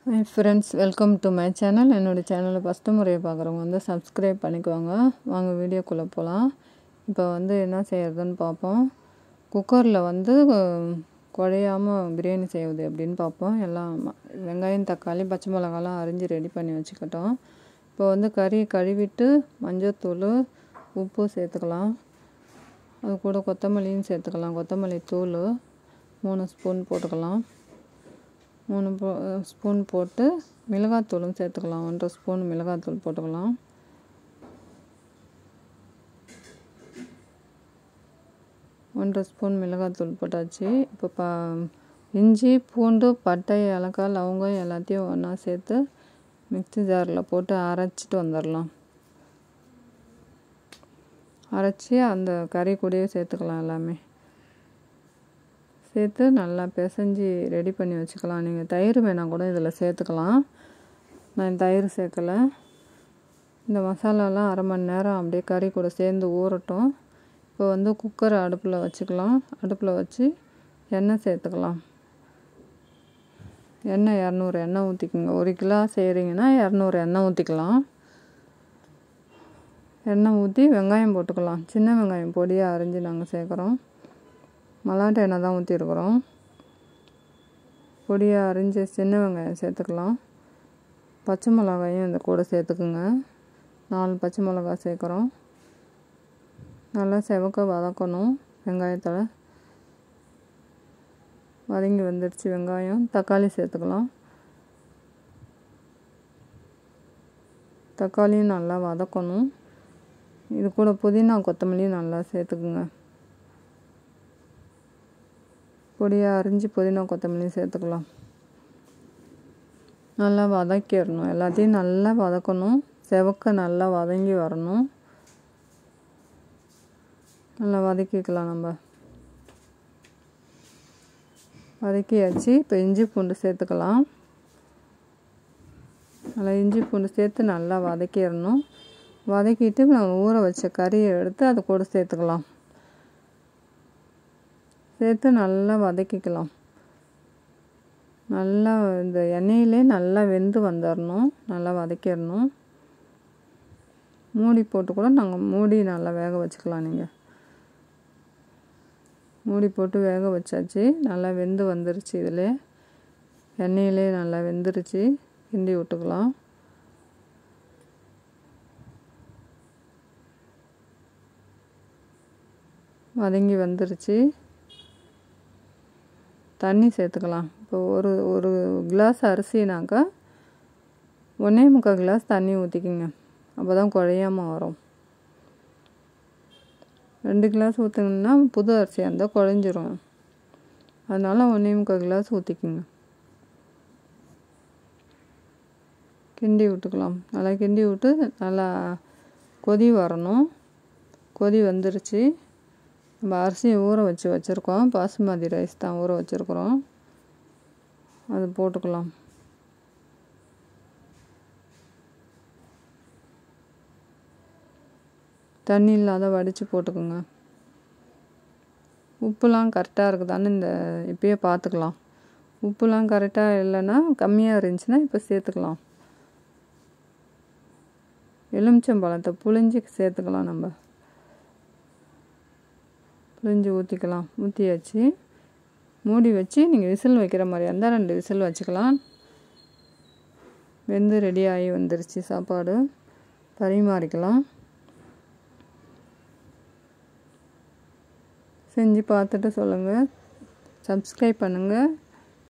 hi friends welcome to my channel என்னோடய சேனலை first முறையை பார்க்குறவங்க வந்து சப்ஸ்கிரைப் பண்ணிக்குவாங்க வாங்க வீடியோக்குள்ளே போகலாம் இப்போ வந்து என்ன செய்கிறதுன்னு பார்ப்போம் குக்கரில் வந்து குழையாமல் பிரியாணி செய்வது அப்படின்னு பார்ப்போம் எல்லாம் ம- வெங்காயம் தக்காளி பச்சை மிளகாலாம் அரிஞ்சு ரெடி பண்ணி வச்சுக்கிட்டோம் இப்போ வந்து கறி கழுவிட்டு மஞ்சத்தூள் உப்பு சேர்த்துக்கலாம் அது கூட கொத்தமல்லியும் சேர்த்துக்கலாம் கொத்தமல்லி தூள் மூணு ஸ்பூன் போட்டுக்கலாம் மூணு போ ஸ்பூன் போட்டு மிளகாத்தூளும் சேர்த்துக்கலாம் ஒன்றரை ஸ்பூன் மிளகாத்தூள் போட்டுக்கலாம் ஒன்றரை ஸ்பூன் மிளகாத்தூள் போட்டாச்சு இப்போ ப இஞ்சி பூண்டு பட்டை ஏலக்காய் லவங்கம் எல்லாத்தையும் ஒன்றா சேர்த்து மிக்ஸி ஜாரில் போட்டு அரைச்சிட்டு வந்துடலாம் அரைச்சி அந்த கறி கூடயே சேர்த்துக்கலாம் எல்லாமே சேர்த்து நல்லா பிசைஞ்சு ரெடி பண்ணி வச்சுக்கலாம் நீங்கள் தயிர் வேணால் கூட இதில் சேர்த்துக்கலாம் நான் தயிர் சேர்க்கலை இந்த மசாலாலாம் அரை மணி நேரம் அப்படியே கறி கூட சேர்ந்து ஊறட்டும் இப்போ வந்து குக்கரை அடுப்பில் வச்சுக்கலாம் அடுப்பில் வச்சு எண்ணெய் சேர்த்துக்கலாம் எண்ணெய் இரநூறு எண்ணெய் ஊற்றிக்கோங்க ஒரு கிலோ செய்கிறீங்கன்னா இரநூறு எண்ணெய் ஊற்றிக்கலாம் எண்ணெய் ஊற்றி வெங்காயம் போட்டுக்கலாம் சின்ன வெங்காயம் பொடியாக அரிஞ்சு நாங்கள் சேர்க்குறோம் மல்லாட்டை எண்ணெய் தான் ஊற்றிருக்குறோம் பொடியாக அரிஞ்சு சின்ன வெங்காயம் சேர்த்துக்கலாம் பச்சை மிளகாயும் இந்த கூட சேர்த்துக்குங்க நாலு பச்சை மிளகாய் சேர்க்குறோம் நல்லா செவக்க வதக்கணும் வெங்காயத்தில் வதங்கி வந்துடுச்சு வெங்காயம் தக்காளி சேர்த்துக்கலாம் தக்காளியும் நல்லா வதக்கணும் இது கூட புதினா கொத்தமல்லியும் நல்லா சேர்த்துக்குங்க பொடியாக அரிஞ்சு புதினா கொத்தமல்லியும் சேர்த்துக்கலாம் நல்லா வதக்கிடணும் எல்லாத்தையும் நல்லா வதக்கணும் செவக்க நல்லா வதங்கி வரணும் நல்லா வதக்கிக்கலாம் நம்ம வதக்கியாச்சு இப்போ இஞ்சி பூண்டு சேர்த்துக்கலாம் நல்லா இஞ்சி பூண்டு சேர்த்து நல்லா வதக்கிடணும் வதக்கிட்டு நம்ம ஊற வச்ச கறியை எடுத்து அது கூட சேர்த்துக்கலாம் சேர்த்து நல்லா வதக்கிக்கலாம் நல்லா இந்த எண்ணெயிலே நல்லா வெந்து வந்துடணும் நல்லா வதக்கிடணும் மூடி போட்டு கூட நாங்கள் மூடி நல்லா வேக வச்சுக்கலாம் நீங்கள் மூடி போட்டு வேக வச்சாச்சு நல்லா வெந்து வந்துருச்சு இதில் எண்ணெயிலே நல்லா வெந்துருச்சு கிண்டி விட்டுக்கலாம் வதங்கி வந்துருச்சு தண்ணி சேர்த்துக்கலாம் இப்போ ஒரு ஒரு கிளாஸ் அரிசினாக்கா ஒன்றே முக்கால் கிளாஸ் தண்ணி ஊற்றிக்கிங்க அப்போ தான் குழையாமல் வரும் ரெண்டு கிளாஸ் ஊற்றுங்கன்னா புது அரிசியாக இருந்தால் குழஞ்சிரும் அதனால் ஒன்றே முக்கால் கிளாஸ் ஊற்றிக்குங்க கிண்டி விட்டுக்கலாம் நல்லா கிண்டி விட்டு நல்லா கொதி வரணும் கொதி வந்துருச்சு நம்ம அரிசியை ஊற வச்சு வச்சுருக்கோம் பாசுமதி ரைஸ் தான் ஊற வச்சுருக்குறோம் அது போட்டுக்கலாம் தண்ணி இல்லாத வடித்து போட்டுக்கோங்க உப்புலாம் கரெக்டாக இருக்குதான்னு இந்த இப்பயே பார்த்துக்கலாம் உப்புலாம் கரெக்டாக இல்லைன்னா கம்மியாக இருந்துச்சுன்னா இப்போ சேர்த்துக்கலாம் எலுமிச்சம்பழத்தை புளிஞ்சு சேர்த்துக்கலாம் நம்ம புளிஞ்சு ஊற்றிக்கலாம் ஊற்றியாச்சு மூடி வச்சு நீங்கள் விசில் வைக்கிற மாதிரியா இருந்தால் ரெண்டு விசில் வச்சுக்கலாம் வெந்து ரெடி ஆகி வந்துருச்சு சாப்பாடு பரிமாறிக்கலாம் செஞ்சு பார்த்துட்டு சொல்லுங்கள் சப்ஸ்கிரைப் பண்ணுங்கள்